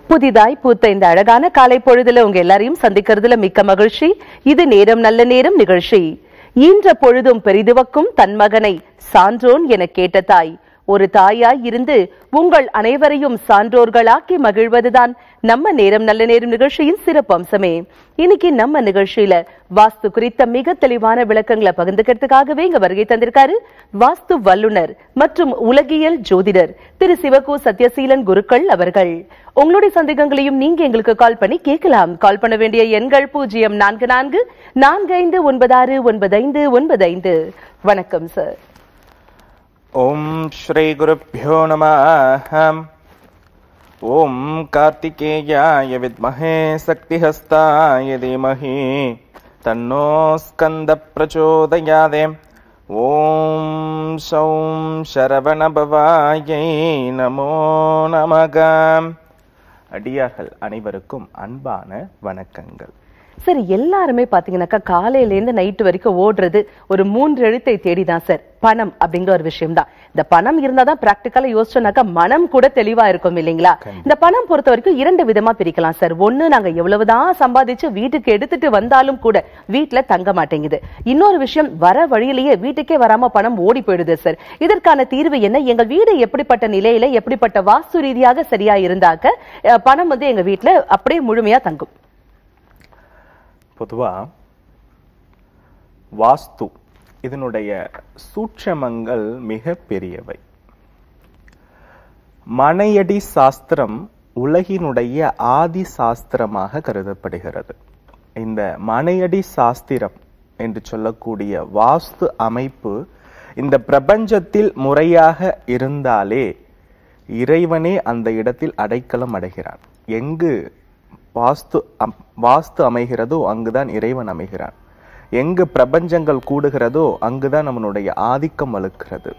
புதிதாய் பூத்த இந்த அழகான காலை பொழுதுல உங்க எல்லாரையும் சந்திக்கிறதுல மிக்க மகிழ்ச்சி இது நேரம் நல்ல நேரம் நிகழ்ச்சி ஈன்ற பொழுதும் பெரிதுவக்கும் தன் மகனை சான்றோன் என கேட்ட தாய் ஒரு தாயாய் இருந்து உங்கள் அனைவரையும் சான்றோர்களாக்கி மகிழ்வதுதான் நம்ம நேரம் நல்ல நேரம் நிகழ்ச்சியின் சிறப்பு அம்சமே இன்னைக்கு நம்ம நிகழ்ச்சியில வாஸ்து குறித்த மிக தெளிவான விளக்கங்களை பகிர்ந்துக்கிறதுக்காகவே இங்க வருகை தந்திருக்காரு வாஸ்து வல்லுனர் மற்றும் உலகியல் ஜோதிடர் திரு சிவகு சத்யசீலன் குருக்கள் அவர்கள் உங்களுடைய சந்தேகங்களையும் நீங்க எங்களுக்கு கால் பண்ணி கேட்கலாம் கால் பண்ண வேண்டிய எண்கள் பூஜ்ஜியம் நான்கு நான்கு நான்கு ஐந்து ஒன்பது ஆறு ஒன்பது ஐந்து ஒன்பது ஐந்து வணக்கம் சார் ॐ श्रीगुरुभ्यो नमः ॐ कार्तिकेयाय विद्महे शक्तिहस्ताय धीमहि तन्नो स्कन्दप्रचोदयादे ॐ सौं शरवणभवायै நமோ நமக அடியார்கள் அனைவருக்கும் அன்பான வணக்கங்கள் சார் எல்லாருமே பாத்தீங்கன்னாக்கா காலையில இருந்து நைட்டு வரைக்கும் ஓடுறது ஒரு மூன்று எழுத்தை தேடிதான் சார் பணம் அப்படிங்கிற ஒரு விஷயம் தான் இந்த பணம் இருந்தாதான் பிராக்டிக்கலா யோசிச்சோம்னாக்கா மனம் கூட தெளிவா இருக்கும் இல்லைங்களா இந்த பணம் பொறுத்த வரைக்கும் இரண்டு விதமா பிரிக்கலாம் சார் ஒண்ணு நாங்க எவ்வளவுதான் சம்பாதிச்சு வீட்டுக்கு எடுத்துட்டு வந்தாலும் கூட வீட்டுல தங்க மாட்டேங்குது இன்னொரு விஷயம் வர வழியிலேயே வீட்டுக்கே வராம பணம் ஓடி போயிடுது சார் இதற்கான தீர்வு என்ன எங்க வீடு எப்படிப்பட்ட நிலையில எப்படிப்பட்ட வாஸ்து ரீதியாக சரியா இருந்தாக்க அஹ், பணம் வந்து எங்க வீட்டுல அப்படியே முழுமையா தங்கும் பொதுவா வாஸ்து இதனுடைய சூட்சமங்கள் மிக பெரியவை மனையடி சாஸ்திரம் உலகினுடைய ஆதி சாஸ்திரமாக கருதப்படுகிறது இந்த மனையடி சாஸ்திரம் என்று சொல்லக்கூடிய வாஸ்து அமைப்பு இந்த பிரபஞ்சத்தில் முறையாக இருந்தாலே இறைவனே அந்த இடத்தில் அடைக்கலம் அடைகிறான் எங்கு வாஸ்து அம்- வாஸ்து அமைகிறதோ அங்குதான் இறைவன் அமைகிறான் எங்கு பிரபஞ்சங்கள் கூடுகிறதோ அங்குதான் நம்மளுடைய ஆதிக்கம் வலுக்கிறது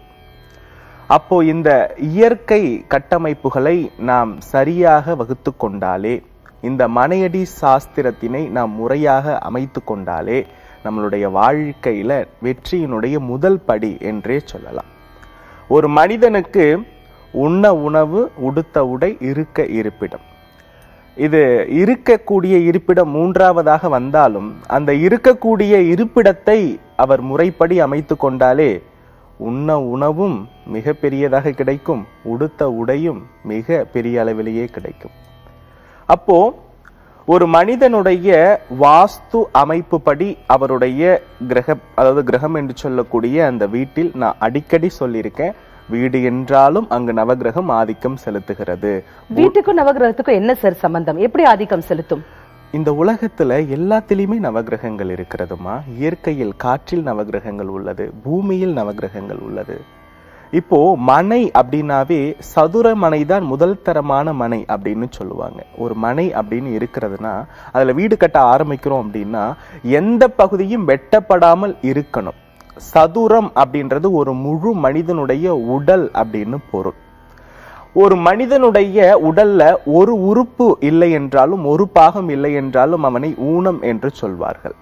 அப்போ இந்த இயற்கை கட்டமைப்புகளை நாம் சரியாக வகுத்து கொண்டாலே இந்த மனையடி சாஸ்திரத்தினை நாம் முறையாக அமைத்து கொண்டாலே நம்மளுடைய வாழ்க்கையில வெற்றியினுடைய முதல் படி என்றே சொல்லலாம் ஒரு மனிதனுக்கு உண்ண உணவு உடுத்த உடை இருக்க இருப்பிடம் இது இருக்கக்கூடிய இருப்பிடம் மூன்றாவதாக வந்தாலும் அந்த இருக்கக்கூடிய இருப்பிடத்தை அவர் முறைப்படி அமைத்து கொண்டாலே உண்ண உணவும் மிக பெரியதாக கிடைக்கும் உடுத்த உடையும் மிக பெரிய அளவிலேயே கிடைக்கும் அப்போ ஒரு மனிதனுடைய வாஸ்து அமைப்பு படி அவருடைய கிரக அதாவது கிரகம் என்று சொல்லக்கூடிய அந்த வீட்டில் நான் அடிக்கடி சொல்லியிருக்கேன் வீடு என்றாலும் அங்கு நவகிரகம் ஆதிக்கம் செலுத்துகிறது வீட்டுக்கும் நவகிரகத்துக்கும் என்ன சார் சம்பந்தம் எப்படி ஆதிக்கம் செலுத்தும் இந்த உலகத்துல எல்லாத்திலையுமே நவகிரகங்கள் இருக்கிறதுமா இயற்கையில் காற்றில் நவகிரகங்கள் உள்ளது பூமியில் நவகிரகங்கள் உள்ளது இப்போ மனை அப்படின்னாவே சதுர மனை தான் முதல் தரமான மனை அப்படின்னு சொல்லுவாங்க ஒரு மனை அப்படின்னு இருக்கிறதுனா அதுல வீடு கட்ட ஆரம்பிக்கிறோம் அப்படின்னா எந்த பகுதியும் வெட்டப்படாமல் இருக்கணும் சதுரம் அப்படின்றது ஒரு முழு மனிதனுடைய உடல் அப்படின்னு பொருள் ஒரு மனிதனுடைய உடல்ல ஒரு உறுப்பு இல்லை என்றாலும் ஒரு பாகம் இல்லை என்றாலும் அவனை ஊனம் என்று சொல்வார்கள்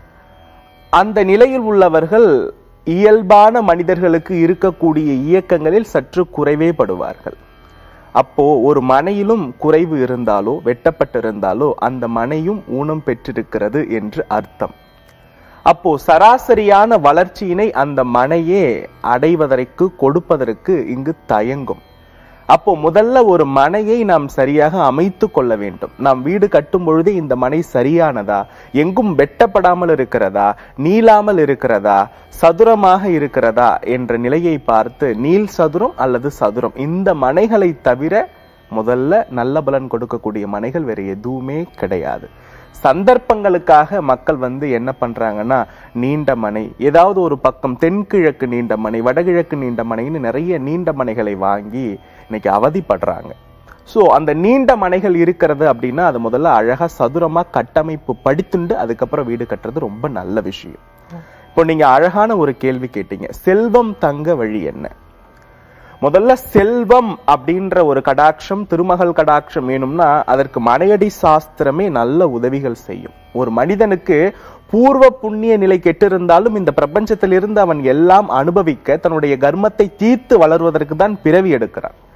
அந்த நிலையில் உள்ளவர்கள் இயல்பான மனிதர்களுக்கு இருக்கக்கூடிய இயக்கங்களில் சற்று குறைவே படுவார்கள் அப்போ ஒரு மனையிலும் குறைவு இருந்தாலோ வெட்டப்பட்டிருந்தாலோ அந்த மனையும் ஊனம் பெற்றிருக்கிறது என்று அர்த்தம் அப்போ சராசரியான வளர்ச்சியினை அந்த மனையே அடைவதற்கு கொடுப்பதற்கு இங்கு தயங்கும் அப்போ முதல்ல ஒரு மனையை நாம் சரியாக அமைத்து கொள்ள வேண்டும் நாம் வீடு கட்டும் பொழுதே இந்த மனை சரியானதா எங்கும் வெட்டப்படாமல் இருக்கிறதா நீளாமல் இருக்கிறதா சதுரமாக இருக்கிறதா என்ற நிலையை பார்த்து நீள் சதுரம் அல்லது சதுரம் இந்த மனைகளை தவிர முதல்ல நல்ல பலன் கொடுக்கக்கூடிய மனைகள் வேற எதுவுமே கிடையாது சந்தர்ப்பங்களுக்காக மக்கள் வந்து என்ன பண்றாங்கன்னா நீண்ட மனை ஏதாவது ஒரு பக்கம் தென்கிழக்கு நீண்ட மனை வடகிழக்கு நீண்ட மனைன்னு நிறைய நீண்ட மனைகளை வாங்கி இன்னைக்கு அவதிப்படுறாங்க சோ அந்த நீண்ட மனைகள் இருக்கிறது அப்படின்னா அது முதல்ல அழகா சதுரமா கட்டமைப்பு படித்துண்டு அதுக்கப்புறம் வீடு கட்டுறது ரொம்ப நல்ல விஷயம் இப்போ நீங்க அழகான ஒரு கேள்வி கேட்டீங்க செல்வம் தங்க வழி என்ன முதல்ல செல்வம் அப்படின்ற ஒரு கடாட்சம் திருமகள் கடாட்சம் வேணும்னா அதற்கு மனையடி சாஸ்திரமே நல்ல உதவிகள் செய்யும் ஒரு மனிதனுக்கு பூர்வ புண்ணிய நிலை கெட்டிருந்தாலும் இந்த பிரபஞ்சத்திலிருந்து அவன் எல்லாம் அனுபவிக்க தன்னுடைய கர்மத்தை தீர்த்து வளர்வதற்கு தான் பிறவி எடுக்கிறான்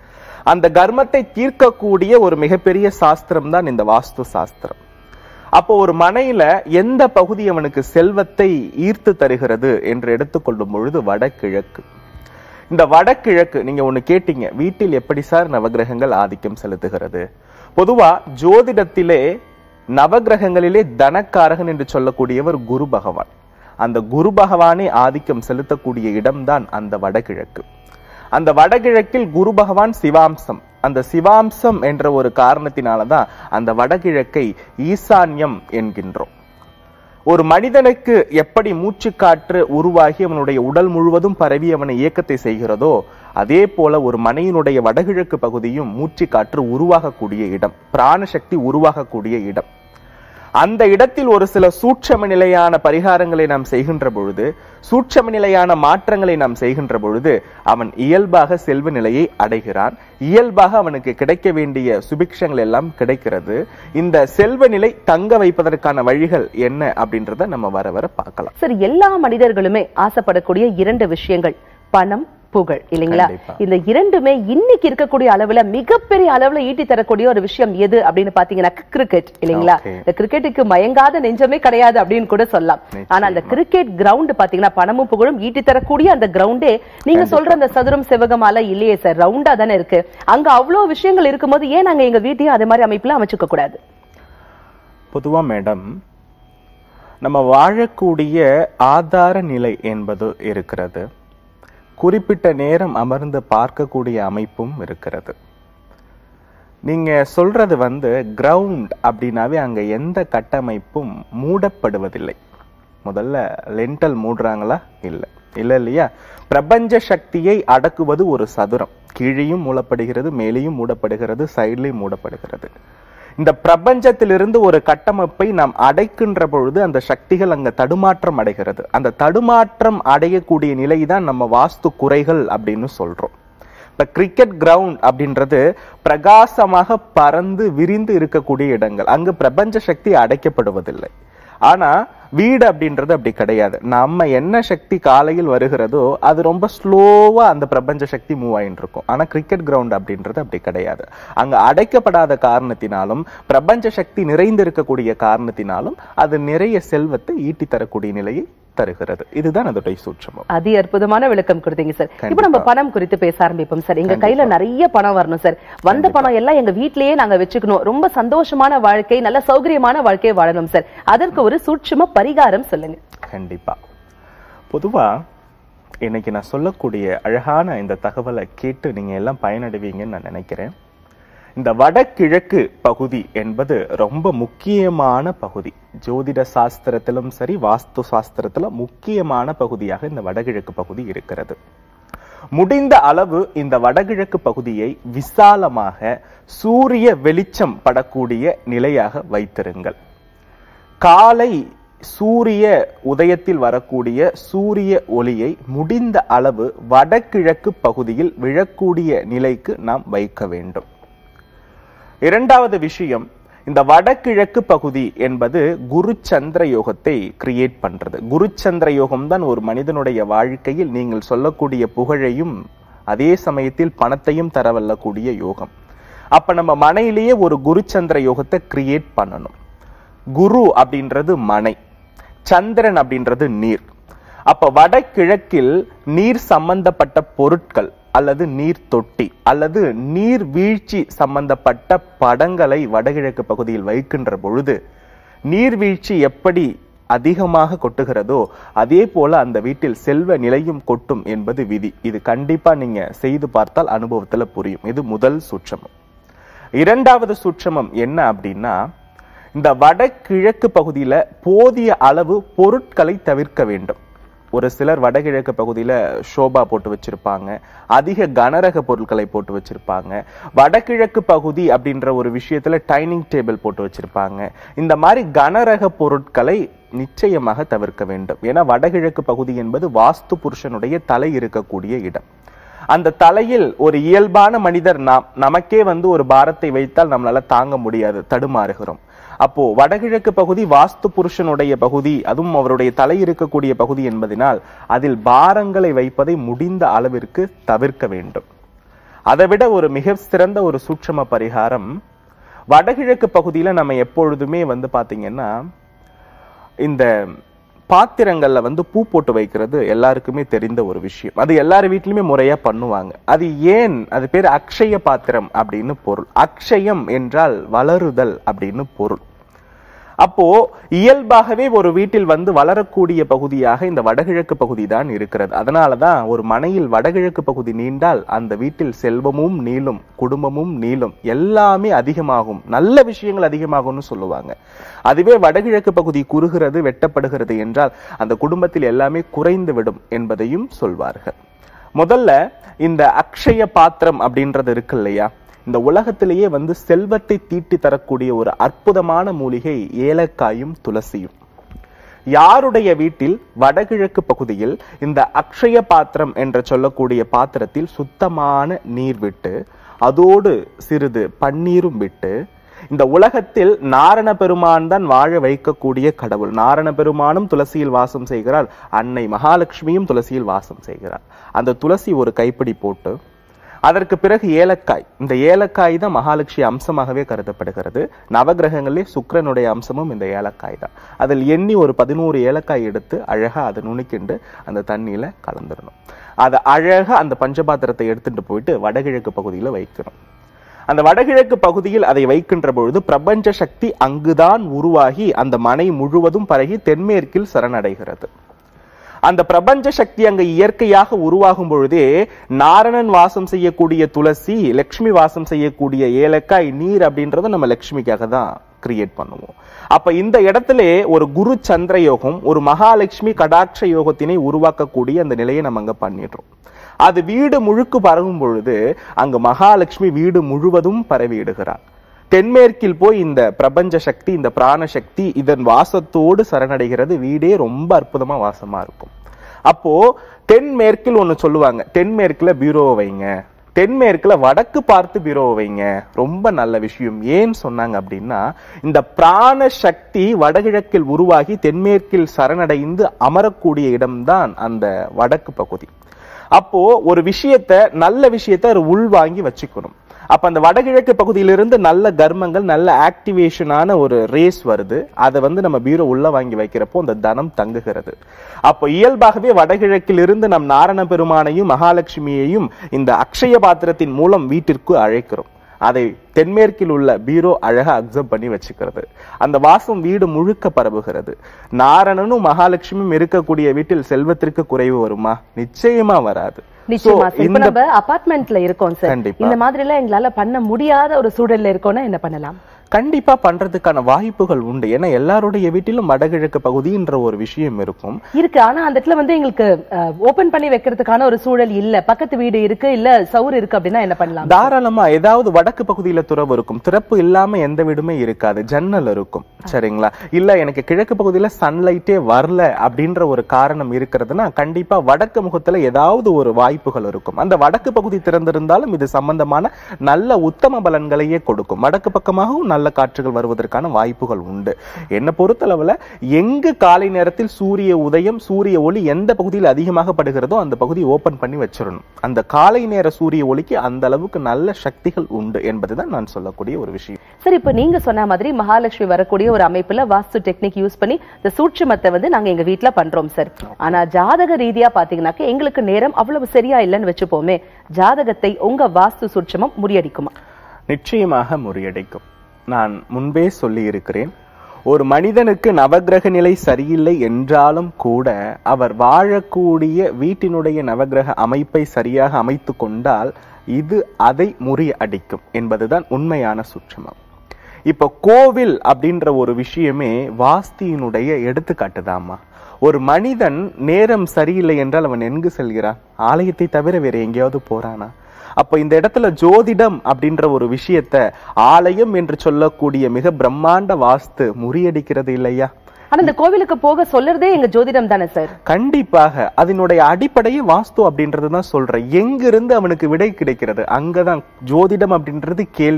அந்த கர்மத்தை தீர்க்கக்கூடிய ஒரு மிகப்பெரிய சாஸ்திரம் தான் இந்த வாஸ்து சாஸ்திரம் அப்போ ஒரு மனையில எந்த பகுதி அவனுக்கு செல்வத்தை ஈர்த்து தருகிறது என்று எடுத்துக்கொள்ளும் பொழுது வடகிழக்கு இந்த வடகிழக்கு நீங்க ஒண்ணு கேட்டீங்க வீட்டில் எப்படி சார் நவகிரகங்கள் ஆதிக்கம் செலுத்துகிறது பொதுவா ஜோதிடத்திலே நவகிரகங்களிலே தனக்காரகன் என்று சொல்லக்கூடியவர் குரு பகவான் அந்த குரு பகவானே ஆதிக்கம் செலுத்தக்கூடிய இடம்தான் அந்த வடகிழக்கு அந்த வடகிழக்கில் குரு பகவான் சிவாம்சம் அந்த சிவாம்சம் என்ற ஒரு காரணத்தினாலதான் அந்த வடகிழக்கை ஈசான்யம் என்கின்றோம் ஒரு மனிதனுக்கு எப்படி மூச்சுக்காற்று உருவாகி அவனுடைய உடல் முழுவதும் பரவி அவனை இயக்கத்தை செய்கிறதோ அதே போல ஒரு மனையினுடைய வடகிழக்கு பகுதியும் மூச்சுக்காற்று உருவாகக்கூடிய இடம் பிராணசக்தி உருவாகக்கூடிய இடம் அந்த இடத்தில் ஒரு சில சூட்சம நிலையான பரிகாரங்களை நாம் செய்கின்ற பொழுது சூட்சம நிலையான மாற்றங்களை நாம் செய்கின்ற பொழுது அவன் இயல்பாக செல்வ நிலையை அடைகிறான் இயல்பாக அவனுக்கு கிடைக்க வேண்டிய சுபிக்ஷங்கள் எல்லாம் கிடைக்கிறது இந்த செல்வ நிலை தங்க வைப்பதற்கான வழிகள் என்ன அப்படின்றத நம்ம வர வர பார்க்கலாம் சார் எல்லா மனிதர்களுமே ஆசைப்படக்கூடிய இரண்டு விஷயங்கள் பணம் புகழ் இல்லைங்களா கண்டிப்பா. இந்த இரண்டுமே இன்னைக்கு இருக்கக்கூடிய அளவுல மிகப்பெரிய அளவுல ஈட்டி தரக்கூடிய ஒரு விஷயம் எது அப்படின்னு பாத்தீங்கன்னா கிரிக்கெட் இல்லைங்களா Okay. இந்த கிரிக்கெட்டுக்கு மயங்காத நெஞ்சமே கிடையாது அப்படின்னு கூட சொல்லலாம் ஆனா அந்த கிரிக்கெட் கிரவுண்ட் பாத்தீங்கன்னா பணமும் புகழும் ஈட்டி தரக்கூடிய அந்த கிரவுண்டே நீங்க சொல்ற அந்த சதுரம் செவகமால இல்லையே சார் ரவுண்டா தானே இருக்கு அங்க அவ்வளவு விஷயங்கள் இருக்கும்போது ஏன் நாங்க எங்க வீட்டையும் அதே மாதிரி அமைப்புல அமைச்சுக்க கூடாது பொதுவா மேடம் நம்ம வாழக்கூடிய ஆதார நிலை என்பது இருக்கிறது குறிப்பிட்ட நேரம் அமர்ந்து பார்க்கக்கூடிய அமைப்பும் இருக்கிறது நீங்க சொல்றது வந்து கிரவுண்ட் அப்படின்னாவே அங்க எந்த கட்டமைப்பும் மூடப்படுவதில்லை முதல்ல லென்டல் மூடுறாங்களா இல்ல இல்ல இல்லையா பிரபஞ்ச சக்தியை அடக்குவது ஒரு சதுரம் கீழேயும் மூடப்படுகிறது மேலேயும் மூடப்படுகிறது சைட்லயும் மூடப்படுகிறது இந்த பிரபஞ்சத்திலிருந்து ஒரு கட்டமைப்பை நாம் அடைக்கின்ற பொழுது அந்த சக்திகள் அங்க தடுமாற்றம் அடைகிறது அந்த தடுமாற்றம் அடையக்கூடிய நிலை தான் நம்ம வாஸ்து குறைகள் அப்படின்னு சொல்றோம் இப்ப கிரிக்கெட் கிரவுண்ட் அப்படின்றது பிரகாசமாக பறந்து விரிந்து இருக்கக்கூடிய இடங்கள் அங்கு பிரபஞ்ச சக்தி அடைக்கப்படுவதில்லை ஆனா வீடு அப்படின்றது அப்படி கிடையாது நம்ம என்ன சக்தி காலையில் வருகிறதோ அது ரொம்ப ஸ்லோவா அந்த பிரபஞ்ச சக்தி மூவ் ஆயிட்டு இருக்கும் ஆனா கிரிக்கெட் கிரவுண்ட் அப்படின்றது அப்படி கிடையாது அங்க அடைக்கப்படாத காரணத்தினாலும் பிரபஞ்ச சக்தி நிறைந்திருக்கக்கூடிய காரணத்தினாலும் அது நிறைய செல்வத்தை ஈட்டி தரக்கூடிய நிலையை தருகிறது இதுதான் அதோடைய சூட்சமம் அதி அற்புதமான விளக்கம் கொடுத்தீங்க சார் இப்போ நம்ம பணம் குறித்து பேச ஆரம்பிப்போம் சார் எங்க கையில நிறைய பணம் வரணும் சார் வந்த பணம் எல்லாம் எங்க வீட்லயே நாங்க வச்சுக்கணும் ரொம்ப சந்தோஷமான வாழ்க்கை நல்ல சௌகரியமான வாழ்க்கையை வாழணும் சார் அதற்கு ஒரு சூட்சும பரிகாரம் சொல்லுங்க கண்டிப்பா பொதுவா இன்னைக்கு நான் சொல்லக்கூடிய அழகான இந்த தகவலை கேட்டு நீங்க எல்லாம் பயனடைவீங்கன்னு நான் நினைக்கிறேன் இந்த வடகிழக்கு பகுதி என்பது ரொம்ப முக்கியமான பகுதி ஜோதிட சாஸ்திரத்திலும் சரி வாஸ்து சாஸ்திரத்திலும் முக்கியமான பகுதியாக இந்த வடகிழக்கு பகுதி இருக்கிறது முடிந்த அளவு இந்த வடகிழக்கு பகுதியை விசாலமாக சூரிய வெளிச்சம் படக்கூடிய நிலையாக வைத்திருங்கள் காலை சூரிய உதயத்தில் வரக்கூடிய சூரிய ஒளியை முடிந்த அளவு வடகிழக்கு பகுதியில் விழக்கூடிய நிலைக்கு நாம் வைக்க வேண்டும் இரண்டாவது விஷயம் இந்த வடகிழக்கு பகுதி என்பது குரு சந்திர யோகத்தை கிரியேட் பண்றது குரு சந்திர யோகம் தான் ஒரு மனிதனுடைய வாழ்க்கையில் நீங்கள் சொல்லக்கூடிய புகழையும் அதே சமயத்தில் பணத்தையும் தரவல்லக்கூடிய யோகம் அப்ப நம்ம மனையிலேயே ஒரு குரு சந்திர யோகத்தை கிரியேட் பண்ணணும் குரு அப்படின்றது மனை சந்திரன் அப்படின்றது நீர் அப்ப வடகிழக்கில் நீர் சம்பந்தப்பட்ட பொருட்கள் அல்லது நீர் தொட்டி அல்லது நீர் வீழ்ச்சி சம்பந்தப்பட்ட படங்களை வடகிழக்கு பகுதியில் வைக்கின்ற பொழுது நீர்வீழ்ச்சி எப்படி அதிகமாக கொட்டுகிறதோ அதே போல அந்த வீட்டில் செல்வ நிலையும் கொட்டும் என்பது விதி இது கண்டிப்பா நீங்க செய்து பார்த்தால் அனுபவத்துல புரியும் இது முதல் சூட்சமம் இரண்டாவது சூட்சமம் என்ன அப்படின்னா இந்த வடகிழக்கு பகுதியில போதிய அளவு பொருட்களை தவிர்க்க வேண்டும் ஒரு சிலர் வடகிழக்கு பகுதியில ஷோபா போட்டு வச்சிருப்பாங்க அதிக கனரக பொருட்களை போட்டு வச்சிருப்பாங்க வடகிழக்கு பகுதி அப்படின்ற ஒரு விஷயத்துல டைனிங் டேபிள் போட்டு வச்சிருப்பாங்க இந்த மாதிரி கனரக பொருட்களை நிச்சயமாக தவிர்க்க வேண்டும் ஏன்னா வடகிழக்கு பகுதி என்பது வாஸ்து புருஷனுடைய தலை இருக்கக்கூடிய இடம் அந்த தலையில் ஒரு இயல்பான மனிதர் நாம் நமக்கே வந்து ஒரு பாரத்தை வைத்தால் நம்மளால தாங்க முடியாது தடுமாறுகிறோம் அப்போ வடகிழக்கு பகுதி வாஸ்து புருஷனுடைய பகுதி அதுவும் அவருடைய தலை இருக்கக்கூடிய பகுதி என்பதனால் அதில் பாரங்களை வைப்பதை முடிந்த அளவிற்கு தவிர்க்க வேண்டும் அதை விட ஒரு மிக சிறந்த ஒரு சூட்சம பரிகாரம் வடகிழக்கு பகுதியில நம்ம எப்பொழுதுமே வந்து பாத்தீங்கன்னா இந்த பாத்திரங்கள்ல வந்து பூ போட்டு வைக்கிறது எல்லாருக்குமே தெரிந்த ஒரு விஷயம் அது எல்லார் வீட்லயுமே முறையா பண்ணுவாங்க அது ஏன் அது பேர் அக்ஷய பாத்திரம் அப்படின்னு பொருள் அக்ஷயம் என்றால் வளருதல் அப்படின்னு பொருள் அப்போ இயல்பாகவே ஒரு வீட்டில் வந்து வளரக்கூடிய பகுதியாக இந்த வடகிழக்கு பகுதி தான் இருக்கிறது அதனாலதான் ஒரு மனையில் வடகிழக்கு பகுதி நீண்டால் அந்த வீட்டில் செல்வமும் நீளும் குடும்பமும் நீளும் எல்லாமே அதிகமாகும் நல்ல விஷயங்கள் அதிகமாகும்னு சொல்லுவாங்க அதுவே வடகிழக்கு பகுதி குறுகிறது வெட்டப்படுகிறது என்றால் அந்த குடும்பத்தில் எல்லாமே குறைந்து விடும் என்பதையும் சொல்வார்கள் முதல்ல இந்த அக்ஷய பாத்திரம் அப்படின்றது இருக்கு இல்லையா இந்த உலகத்திலேயே வந்து செல்வத்தை தீட்டி தரக்கூடிய ஒரு அற்புதமான மூலிகை ஏலக்காயும் துளசியும் யாருடைய வீட்டில் வடகிழக்கு பகுதியில் இந்த அக்ஷய பாத்திரம் என்று சொல்லக்கூடிய பாத்திரத்தில் சுத்தமான நீர் விட்டு அதோடு சிறிது பன்னீரும் விட்டு இந்த உலகத்தில் நாரண பெருமான் தான் வாழ வைக்கக்கூடிய கடவுள் நாரண பெருமானும் துளசியில் வாசம் செய்கிறார் அன்னை மகாலட்சுமியும் துளசியில் வாசம் செய்கிறார் அந்த துளசி ஒரு கைப்பிடி போட்டு அதற்கு பிறகு ஏலக்காய் இந்த ஏலக்காய் தான் மகாலட்சுமி அம்சமாகவே கருதப்படுகிறது நவகிரகங்களே சுக்கிரனுடைய அம்சமும் இந்த ஏலக்காய் தான் அதில் எண்ணி ஒரு பதினோரு ஏலக்காய் எடுத்து அழகா அதை நுணுக்கிண்டு அந்த தண்ணியில கலந்துடணும் அதை அழகா அந்த பஞ்சபாத்திரத்தை எடுத்துட்டு போயிட்டு வடகிழக்கு பகுதியில வைக்கணும் அந்த வடகிழக்கு பகுதியில் அதை வைக்கின்ற பொழுது பிரபஞ்ச சக்தி அங்குதான் உருவாகி அந்த மனை முழுவதும் பரகி தென்மேற்கில் சரணடைகிறது அந்த பிரபஞ்ச சக்தி அங்க இயற்கையாக உருவாகும் பொழுதே நாரணன் வாசம் செய்யக்கூடிய துளசி லக்ஷ்மி வாசம் செய்யக்கூடிய ஏலக்காய் நீர் அப்படின்றத நம்ம லக்ஷ்மிக்காக தான் கிரியேட் பண்ணுவோம் அப்ப இந்த இடத்துல ஒரு குரு சந்திர யோகம் ஒரு மகாலட்சுமி கடாட்ச யோகத்தினை உருவாக்கக்கூடிய அந்த நிலையை நம்ம அங்க பண்ணிடுறோம் அது வீடு முழுக்கு பரவும் பொழுது அங்கு மகாலட்சுமி வீடு முழுவதும் பரவிடுகிறார் தென்மேற்கில் போய் இந்த பிரபஞ்ச சக்தி இந்த பிராண சக்தி இதன் வாசத்தோடு சரணடைகிறது வீடே ரொம்ப அற்புதமா வாசமா இருக்கும் அப்போ தென்மேற்கில் ஒண்ணு சொல்லுவாங்க தென்மேற்குல பீரோவை வைங்க தென்மேற்குல வடக்கு பார்த்து பீரோவை வைங்க ரொம்ப நல்ல விஷயம் ஏன் சொன்னாங்க அப்படின்னா இந்த பிராண சக்தி வடகிழக்கில் உருவாகி தென்மேற்கில் சரணடைந்து அமரக்கூடிய இடம்தான் அந்த வடக்கு பகுதி அப்போ ஒரு விஷயத்த நல்ல விஷயத்த ஒரு உள்வாங்கி வச்சுக்கணும் அப்ப அந்த வடகிழக்கு பகுதியிலிருந்து நல்ல கர்மங்கள் நல்ல ஆக்டிவேஷனான ஒரு ரேஸ் வருது அதை வந்து நம்ம பீரோ உள்ள வாங்கி வைக்கிறப்போ அந்த தனம் தங்குகிறது அப்போ இயல்பாகவே வடகிழக்கில் இருந்து நம் நாரண பெருமானையும் மகாலட்சுமியையும் இந்த அக்ஷய பாத்திரத்தின் மூலம் வீட்டிற்கு அழைக்கிறோம் அதை தென்மேற்கில் உள்ள பீரோ அழகா அப்சர்வ் பண்ணி வச்சுக்கிறது அந்த வாசம் வீடு முழுக்க பரவுகிறது நாரணனும் மகாலட்சுமியும் இருக்கக்கூடிய வீட்டில் செல்வத்திற்கு குறைவு வருமா நிச்சயமா வராது நிச்சயமா So, சார் இப்ப இந்த நம்ம அபார்ட்மெண்ட்ல இருக்கோம் சார் கண்டிப்பா. இந்த மாதிரி எல்லாம் எங்களால பண்ண முடியாத ஒரு சூழல்ல இருக்கோம்னா என்ன பண்ணலாம் கண்டிப்பா பண்றதுக்கான வாய்ப்புகள் உண்டு ஏன்னா எல்லாருடைய வீட்டிலும் வடகிழக்கு பகுதின்ற ஒரு விஷயம் இருக்கும் இருக்கு ஆனா அந்த இடத்துல வந்து எங்களுக்கு ஓபன் பண்ணி வைக்கிறதுக்கான ஒரு சூழல் இல்ல பக்கத்து வீடு இருக்கு இல்ல சவுர் இருக்கு அப்படின்னா என்ன பண்ணலாம் தாராளமா ஏதாவது வடக்கு பகுதியில துறவு இருக்கும் திறப்பு இல்லாம எந்த வீடுமே இருக்காது ஜன்னல் இருக்கும் சரிங்களா இல்ல எனக்கு கிழக்கு பகுதியில சன்லைட்டே வரல அப்படின்ற ஒரு காரணம் இருக்கிறதுனா கண்டிப்பா வடக்கு முகத்துல ஏதாவது ஒரு வாய்ப்புகள் இருக்கும் அந்த வடக்கு பகுதி திறந்திருந்தாலும் இது சம்பந்தமான நல்ல உத்தம பலன்களையே கொடுக்கும் வடக்கு பக்கமாகவும் நல்ல காற்றுகள் வருவதற்கான வாய்ப்புகள் உண்டு என்னை பொறுத்தளவுல எங்கு காலை நேரத்தில் சூரிய உதயம் சூரிய ஒளி எந்த பகுதியில் அதிகமாக படுகிறதோ அந்த பகுதியை ஓபன் பண்ணி வச்சிடணும் அந்த காலை நேர சூரிய ஒளிக்கு அந்த அளவுக்கு நல்ல சக்திகள் உண்டு என்பதுதான் நான் சொல்லக்கூடிய ஒரு விஷயம் சரி இப்ப நீங்க சொன்ன மாதிரி மகாலட்சுமி வரக்கூடிய ஒரு அமைப்புல வாஸ்து டெக்னிக் யூஸ் பண்ணி இந்த சூட்சுமத்தை வந்து நாங்க எங்க வீட்ல பண்றோம் சார் ஆனா ஜாதக ரீதியா பாத்தீங்கன்னாக்க எங்களுக்கு நேரம் அவ்வளவு சரியா இல்லைன்னு வச்சுப்போமே ஜாதகத்தை உங்க வாஸ்து சூட்சுமம் முறியடிக்குமா நிச்சயமாக முறியடைக்கும் நான் முன்பே சொல்லி இருக்கிறேன் ஒரு மனிதனுக்கு நவக்கிரக நிலை சரியில்லை என்றாலும் கூட அவர் வாழக்கூடிய வீட்டினுடைய நவக்கிரக அமைப்பை சரியாக அமைத்து கொண்டால் இது அதை முறியடிக்கும் என்பதுதான் உண்மையான சுற்றமம் இப்ப கோவில் அப்படின்ற ஒரு விஷயமே வாஸ்தியினுடைய எடுத்துக்காட்டுதாம்மா ஒரு மனிதன் நேரம் சரியில்லை என்றால் அவன் எங்கு செல்கிறான் ஆலயத்தை தவிர வேற எங்கேயாவது போறானா அப்ப இந்த இடத்துல ஜோதிடம் அப்படின்ற ஒரு விஷயத்த ஆலயம் என்று சொல்லக்கூடிய மிக பிரம்மாண்ட வாஸ்து முறியடிக்கிறது இல்லையா ஆனா இந்த கோவிலுக்கு போக சொல்றதே எங்க ஜோதிடம் தானே சார் கண்டிப்பாக அதனுடைய அடிப்படையே வாஸ்து அப்படின்றது தான் சொல்றேன் எங்கிருந்து அவனுக்கு விடை கிடைக்கிறது அங்கதான் ஜோதிடம் அப்படின்றது கேள்வி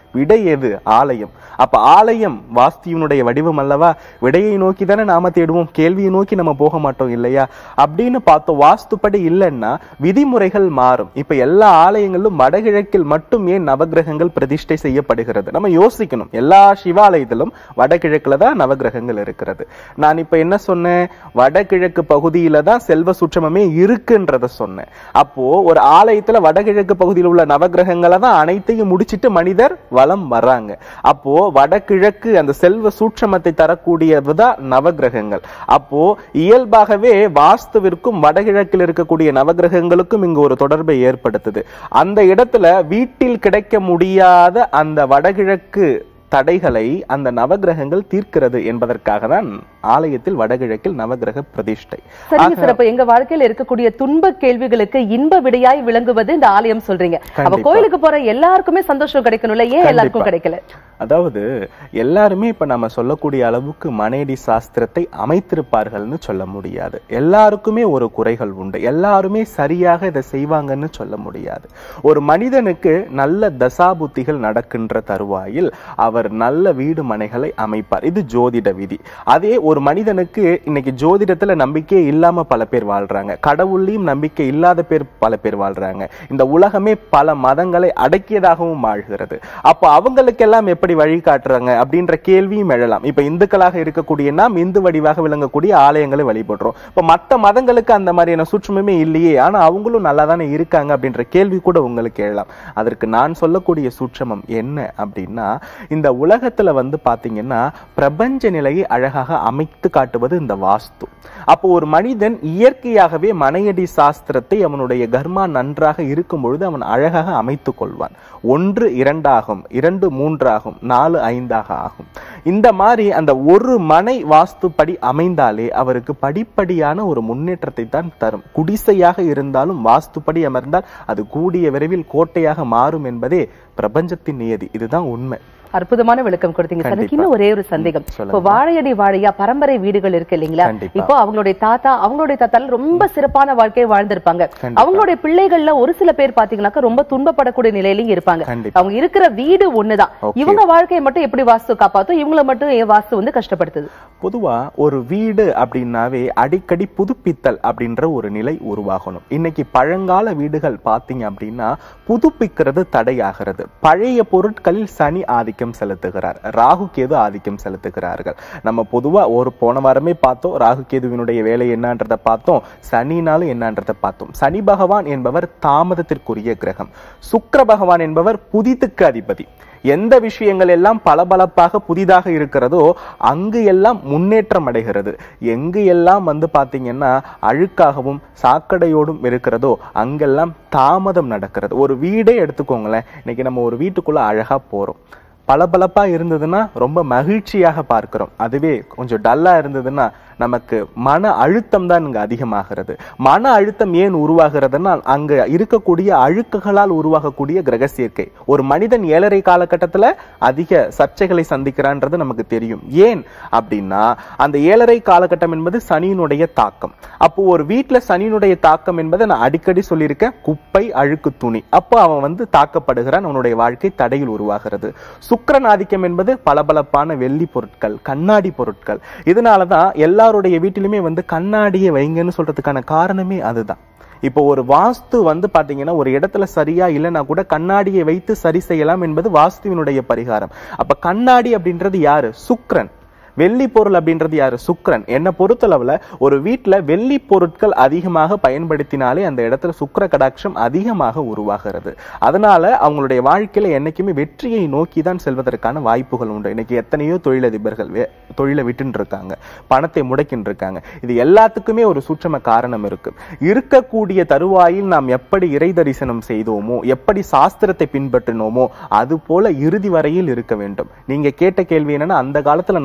விடை எது ஆலயம் அப்ப ஆலயம் வாஸ்துவினுடைய வடிவம் அல்லவா விடையை நோக்கி தானே நாம தேடுவோம் கேள்வியை நோக்கி நம்ம போக மாட்டோம் இல்லையா அப்படின்னு பார்த்தோம் வாஸ்துப்படி இல்லைன்னா விதிமுறைகள் மாறும் இப்ப எல்லா ஆலயங்களிலும் வடகிழக்கில் மட்டும் ஏன் நவகிரகங்கள் பிரதிஷ்டை செய்யப்படுகிறது நம்ம யோசிக்கணும் எல்லா சிவாலயத்திலும் வடகிழக்குல தான் நவகிரகங்கள் இருக்கிறது நான் இப்ப என்ன சொன்னேன் வடகிழக்கு பகுதியில தான் செல்வ சுற்றமமே இருக்குன்றத சொன்னேன் அப்போ ஒரு ஆலயத்துல வடகிழக்கு பகுதியில் உள்ள நவகிரகங்களை தான் அனைத்தையும் முடிச்சிட்டு மனிதர் வலம் வர்றாங்க அப்போ வடகிழக்கு அந்த செல்வ சூட்சமத்தை தரக்கூடியதுதான் நவகிரகங்கள் அப்போ இயல்பாகவே வாஸ்துவிற்கும் வடகிழக்கில் இருக்கக்கூடிய நவகிரகங்களுக்கும் இங்கு ஒரு தொடர்பை ஏற்படுத்துது அந்த இடத்துல வீட்டில் கிடைக்க முடியாத அந்த வடகிழக்கு தடைகளை அந்த நவகிரகங்கள் தீர்க்கிறது என்பதற்காக தான் ஆலயத்தில் வடகிழக்கில் நவகிரக பிரதிஷ்டை சரிங்க சார் அப்ப எங்க வாழ்க்கையில இருக்கக்கூடிய துன்ப கேள்விகளுக்கு இன்ப விடையாய் விளங்குவது இந்த ஆலயம் சொல்றீங்க அப்ப கண்டிப்பா. கோயிலுக்கு போற எல்லாருக்குமே சந்தோஷம் கிடைக்கணும்ல ஏன் எல்லாருக்கும் கண்டிப்பா. கிடைக்கல அதாவது எல்லாருமே இப்ப நம்ம சொல்லக்கூடிய அளவுக்கு மனையடி சாஸ்திரத்தை அமைத்திருப்பார்கள்னு சொல்ல முடியாது எல்லாருக்குமே ஒரு குறைகள் உண்டு எல்லாருமே சரியாக இதை செய்வாங்கன்னு சொல்ல முடியாது ஒரு மனிதனுக்கு நல்ல தசாபுத்திகள் நடக்கின்ற தருவாயில் அவர் நல்ல வீடு மனைகளை அமைப்பார் இது ஜோதிட விதி அதே ஒரு மனிதனுக்கு இன்னைக்கு ஜோதிடத்துல நம்பிக்கையே இல்லாம பல பேர் வாழ்றாங்க கடவுள்லயும் நம்பிக்கை இல்லாத பேர் பல பேர் வாழ்றாங்க இந்த உலகமே பல மதங்களை அடக்கியதாகவும் வாழ்கிறது அப்போ அவங்களுக்கெல்லாம் எப்படி வழிகாட்டுறாங்க அப்படின்ற கேள்வியும் எழலாம் இப்ப இந்துக்களாக இருக்கக்கூடிய நாம் இந்து வடிவாக விளங்கக்கூடிய ஆலயங்களை வழிபடுறோம் இப்ப மத்த மதங்களுக்கு அந்த மாதிரியான சுற்றுமே இல்லையே ஆனா அவங்களும் நல்லா தானே இருக்காங்க அப்படின்ற கேள்வி கூட உங்களுக்கு எழலாம் அதற்கு நான் சொல்லக்கூடிய சூட்சமம் என்ன அப்படின்னா இந்த உலகத்துல வந்து பாத்தீங்கன்னா பிரபஞ்ச நிலையை அழகாக அமைத்து காட்டுவது இந்த வாஸ்து அப்போ ஒரு மனிதன் இயற்கையாகவே மனையடி சாஸ்திரத்தை அவனுடைய கர்மா நன்றாக இருக்கும் பொழுது அவன் அழகாக அமைத்துக் கொள்வான் ஒன்று இரண்டாகும் இரண்டு மூன்றாகும் நாலு ஐந்தாக ஆகும் இந்த மாதிரி அந்த ஒரு மனை வாஸ்துப்படி அமைந்தாலே அவருக்கு படிப்படியான ஒரு முன்னேற்றத்தை தான் தரும் குடிசையாக இருந்தாலும் வாஸ்துப்படி அமர்ந்தால் அது கூடிய விரைவில் கோட்டையாக மாறும் என்பதே பிரபஞ்சத்தின் நியதி இதுதான் உண்மை அற்புதமான விளக்கம் கொடுத்தீங்க சார் எனக்கு கண்டிப்பா. இன்னும் ஒரே ஒரு சந்தேகம் சொல்லுங்க. இப்போ வாழையடி வாழையா பரம்பரை வீடுகள் இருக்கு இல்லைங்களா கண்டிப்பா. இப்போ அவங்களுடைய தாத்தா அவங்களுடைய தாத்தால ரொம்ப சிறப்பான வாழ்க்கையை வாழ்ந்திருப்பாங்க கண்டிப்பா. அவங்களுடைய பிள்ளைகள்ல ஒரு சில பேர் பாத்தீங்கன்னாக்கா ரொம்ப துன்பப்படக்கூடிய நிலையிலயும் இருப்பாங்க கண்டிப்பா. அவங்க இருக்கிற வீடு ஒண்ணுதான் Okay. இவங்க வாழ்க்கையை மட்டும் எப்படி வாஸ்து காப்பாத்தும் இவங்கள மட்டும் ஏன் வாஸ்து வந்து கஷ்டப்படுத்துது பொதுவா ஒரு வீடு அப்படின்னாவே அடிக்கடி புதுப்பித்தல் அப்படின்ற ஒரு நிலை உருவாகணும் இன்னைக்கு பழங்கால வீடுகள் பாத்தீங்க அப்படின்னா புதுப்பிக்கிறது தடையாகிறது பழைய பொருட்களில் சனி ஆதிக்கம் செலுத்துகிறார் ராகு கேது ஆதிக்கம் செலுத்துகிறார்கள் நம்ம பொதுவா ஒரு போன வாரமே பார்த்தோம் ராகு கேதுவினுடைய வேலை என்னன்றதை பார்த்தோம் சனினாலும் என்னன்றதை பார்த்தோம் சனி பகவான் என்பவர் தாமதத்திற்குரிய கிரகம் சுக்கிர பகவான் என்பவர் புதித்துக்கு அதிபதி எந்த விஷயங்கள் எல்லாம் பளபளப்பாக புதிதாக இருக்கிறதோ அங்கு எல்லாம் முன்னேற்றம் அடைகிறது எங்கு எல்லாம் வந்து பாத்தீங்கன்னா அழுக்காகவும் சாக்கடையோடும் இருக்கிறதோ அங்கெல்லாம் தாமதம் நடக்கிறது ஒரு வீடே எடுத்துக்கோங்களேன் இன்னைக்கு நம்ம ஒரு வீட்டுக்குள்ள அழகா போறோம் பளபளப்பா இருந்ததுன்னா ரொம்ப மகிழ்ச்சியாக பார்க்கிறோம் அதுவே கொஞ்சம் டல்லா இருந்ததுன்னா நமக்கு மன அழுத்தம் தான் இங்க அதிகமாகிறது மன அழுத்தம் ஏன் உருவாகிறதுனா அங்க இருக்கக்கூடிய அழுக்குகளால் உருவாகக்கூடிய கிரக சேர்க்கை ஒரு மனிதன் ஏழரை காலகட்டத்துல அதிக சர்ச்சைகளை சந்திக்கிறான்றது நமக்கு தெரியும் ஏன் அப்படின்னா அந்த ஏழரை காலகட்டம் என்பது சனியினுடைய தாக்கம் அப்போ ஒரு வீட்டுல சனியினுடைய தாக்கம் என்பதை நான் அடிக்கடி சொல்லியிருக்கேன் குப்பை அழுக்கு துணி அப்போ அவன் வந்து தாக்கப்படுகிறான் அவனுடைய வாழ்க்கை தடையில் உருவாகிறது சுக்கிரன் ஆதிக்கம் என்பது பளபளப்பான வெள்ளி பொருட்கள் கண்ணாடி பொருட்கள் இதனாலதான் எல்லாருடைய வீட்டிலுமே வந்து கண்ணாடியை வைங்கன்னு சொல்றதுக்கான காரணமே அதுதான் இப்போ ஒரு வாஸ்து வந்து பாத்தீங்கன்னா ஒரு இடத்துல சரியா இல்லைன்னா கூட கண்ணாடியை வைத்து சரி செய்யலாம் என்பது வாஸ்துவினுடைய பரிகாரம் அப்ப கண்ணாடி அப்படின்றது யாரு சுக்கிரன் வெள்ளி பொருள் அப்படின்றது யாரு சுக்கிரன் என்னை பொறுத்தளவுல ஒரு வீட்ல வெள்ளி பொருட்கள் அதிகமாக பயன்படுத்தினாலே அந்த இடத்துல சுக்கிர கடாட்சம் அதிகமாக உருவாகிறது அதனால அவங்களுடைய வாழ்க்கையில என்னைக்குமே வெற்றியை நோக்கி தான் செல்வதற்கான வாய்ப்புகள் உண்டு இன்னைக்கு எத்தனையோ தொழிலதிபர்கள் வே- தொழிலை விட்டுன்னு இருக்காங்க பணத்தை முடக்கின்னு இருக்காங்க இது எல்லாத்துக்குமே ஒரு சூட்சம காரணம் இருக்கு இருக்கக்கூடிய தருவாயில் நாம் எப்படி இறை தரிசனம் செய்தோமோ எப்படி சாஸ்திரத்தை பின்பற்றினோமோ அது போல இறுதி வரையில் இருக்க வேண்டும் நீங்க கேட்ட கேள்வி என்னன்னா அந்த காலத்துல நல்லா இருந்த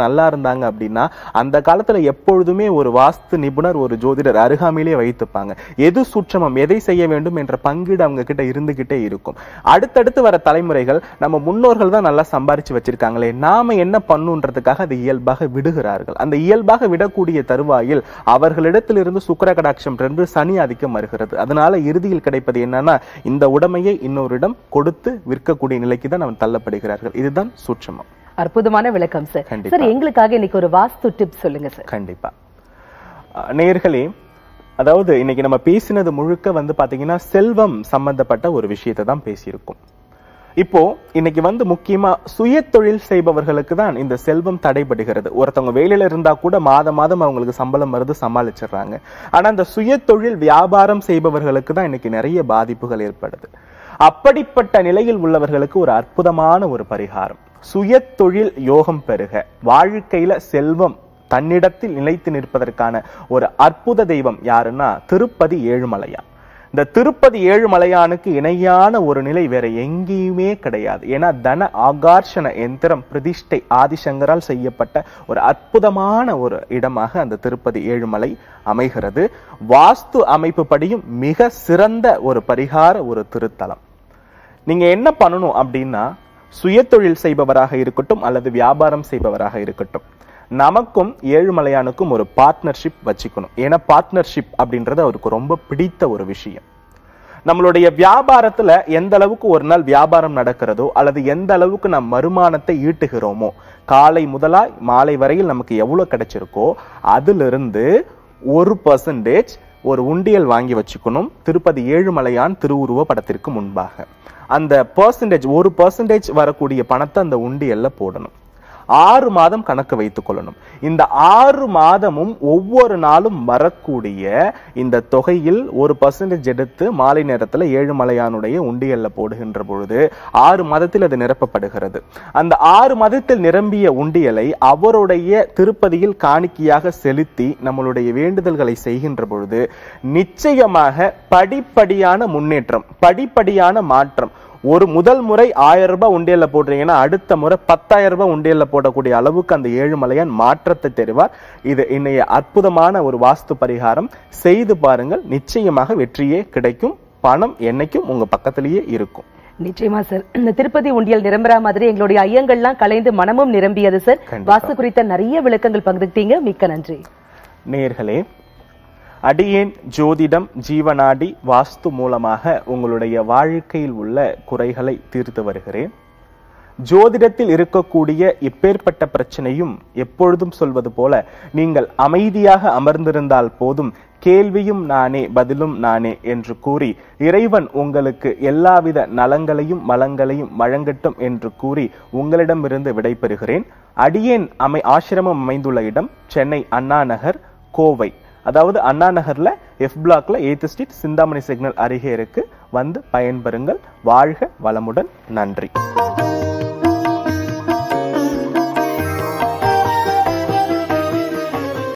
வந்தாங்க அப்படின்னா அந்த காலத்துல எப்பொழுதுமே ஒரு வாஸ்து நிபுணர் ஒரு ஜோதிடர் அருகாமையிலே வைத்துப்பாங்க எது சூட்சமம் எதை செய்ய வேண்டும் என்ற பங்கீடு அவங்க கிட்ட இருந்துகிட்டே இருக்கும் அடுத்தடுத்து வர தலைமுறைகள் நம்ம முன்னோர்கள் தான் நல்லா சம்பாரிச்சு வச்சிருக்காங்களே நாம என்ன பண்ணுன்றதுக்காக அதை இயல்பாக விடுகிறார்கள் அந்த இயல்பாக விடக்கூடிய தருவாயில் அவர்களிடத்திலிருந்து சுக்கிர கடாட்சம் என்று சனி ஆதிக்கம் வருகிறது அதனால இறுதியில் கிடைப்பது என்னன்னா இந்த உடைமையை இன்னொருடம் கொடுத்து விற்கக்கூடிய நிலைக்கு தான் அவன் தள்ளப்படுகிறார்கள் இதுதான் சூட்சமம் அற்புதமான விளக்கம் சார் கண்டிப்பா. சார் எங்களுக்காக இன்னைக்கு ஒரு வாஸ்து டிப் சொல்லுங்க சார் கண்டிப்பா அஹ் நேயர்களே அதாவது இன்னைக்கு நம்ம பேசினது முழுக்க வந்து பாத்தீங்கன்னா செல்வம் சம்பந்தப்பட்ட ஒரு விஷயத்தை தான் பேசியிருக்கோம் இப்போ இன்னைக்கு வந்து முக்கியமா சுய தொழில் செய்பவர்களுக்கு தான் இந்த செல்வம் தடைபடுகிறது ஒருத்தவங்க வேலையில இருந்தா கூட மாதம் மாதம் அவங்களுக்கு சம்பளம் வருது சமாளிச்சிடுறாங்க ஆனா அந்த சுய தொழில் வியாபாரம் செய்பவர்களுக்கு தான் இன்னைக்கு நிறைய பாதிப்புகள் ஏற்படுது அப்படிப்பட்ட நிலையில் உள்ளவர்களுக்கு ஒரு அற்புதமான ஒரு பரிகாரம் சுய தொழில் யோகம் பெருக வாழ்க்கையில செல்வம் தன்னிடத்தில் நிலைத்து நிற்பதற்கான ஒரு அற்புத தெய்வம் யாருன்னா திருப்பதி ஏழுமலையான் இந்த திருப்பதி ஏழுமலையானுக்கு இணையான ஒரு நிலை வேற எங்கேயுமே கிடையாது ஏன்னா தன ஆகர்ஷண எந்திரம் பிரதிஷ்டை ஆதிசங்கரால் செய்யப்பட்ட ஒரு அற்புதமான ஒரு இடமாக அந்த திருப்பதி ஏழுமலை அமைகிறது வாஸ்து அமைப்பு படியும் மிக சிறந்த ஒரு பரிகார ஒரு திருத்தலம் நீங்க என்ன பண்ணணும் அப்படின்னா சுயதொழில் செய்பவராக இருக்கட்டும் அல்லது வியாபாரம் செய்பவராக இருக்கட்டும் நமக்கும் ஏழுமலையானுக்கும் ஒரு பார்ட்னர்ஷிப் வச்சுக்கணும் ஏன்னா பார்ட்னர்ஷிப் அப்படின்றது அவருக்கு ரொம்ப பிடித்த ஒரு விஷயம் நம்மளுடைய வியாபாரத்துல எந்த அளவுக்கு ஒரு நாள் வியாபாரம் நடக்கிறதோ அல்லது எந்த அளவுக்கு நாம் வருமானத்தை ஈட்டுகிறோமோ காலை முதலாய் மாலை வரையில் நமக்கு எவ்வளவு கிடைச்சிருக்கோ அதிலிருந்து ஒரு பர்சன்டேஜ் ஒரு உண்டியல் வாங்கி வச்சுக்கணும் திருப்பதி ஏழுமலையான் திருவுருவ படத்திற்கு முன்பாக அந்த பர்சன்டேஜ் ஒரு பர்சன்டேஜ் வரக்கூடிய பணத்தை அந்த உண்டியல்ல போடணும் ஆறு மாதம் கணக்கு வைத்துக் கொள்ளணும் இந்த ஆறு மாதமும் ஒவ்வொரு நாளும் வரக்கூடிய இந்த தொகையில் ஒரு பர்சன்டேஜ் எடுத்து மாலை நேரத்துல ஏழுமலையானுடைய உண்டியல்ல போடுகின்ற பொழுது ஆறு மாதத்தில் அது நிரப்பப்படுகிறது அந்த ஆறு மாதத்தில் நிரம்பிய உண்டியலை அவருடைய திருப்பதியில் காணிக்கையாக செலுத்தி நம்மளுடைய வேண்டுதல்களை செய்கின்ற பொழுது நிச்சயமாக படிப்படியான முன்னேற்றம் படிப்படியான மாற்றம் ஒரு முதல் முறை ஆயிரம் ரூபாய் உண்டியல்ல போடுறீங்கன்னா அடுத்த முறை பத்தாயிரம் ரூபாய் உண்டியல்ல போடக்கூடிய அளவுக்கு அந்த ஏழுமலையான் மாற்றத்தை தருவார் இது இன்னைய அற்புதமான ஒரு வாஸ்து பரிகாரம் செய்து பாருங்கள் நிச்சயமாக வெற்றியே கிடைக்கும் பணம் என்னைக்கும் உங்க பக்கத்திலேயே இருக்கும் நிச்சயமா சார் இந்த திருப்பதி உண்டியல் நிரம்புற மாதிரி எங்களுடைய ஐயங்கள்லாம் கலைந்து மனமும் நிரம்பியது சார் கண்டிப்பா. வாஸ்து குறித்த நிறைய விளக்கங்கள் பகிர்ந்துக்கிட்டீங்க மிக்க நன்றி நேர்களே அடியேன் ஜோதிடம் ஜீவனாடி வாஸ்து மூலமாக உங்களுடைய வாழ்க்கையில் உள்ள குறைகளை தீர்த்து வருகிறேன் ஜோதிடத்தில் இருக்கக்கூடிய இப்பேற்பட்ட பிரச்சனையும் எப்பொழுதும் சொல்வது போல நீங்கள் அமைதியாக அமர்ந்திருந்தால் போதும் கேள்வியும் நானே பதிலும் நானே என்று கூறி இறைவன் உங்களுக்கு எல்லாவித நலங்களையும் வளங்களையும் வழங்கட்டும் என்று கூறி உங்களிடமிருந்து விடைபெறுகிறேன் அடியேன் அமை ஆசிரமம் அமைந்துள்ள இடம் சென்னை அண்ணா நகர் கோவை அதாவது அண்ணா நகர்ல எஃப் பிளாக்ல எய்த் ஸ்ட்ரீட் சிந்தாமணி சிக்னல் அருகே இருக்கு வந்து பயன்பெறுங்கள் வாழ்க வளமுடன் நன்றி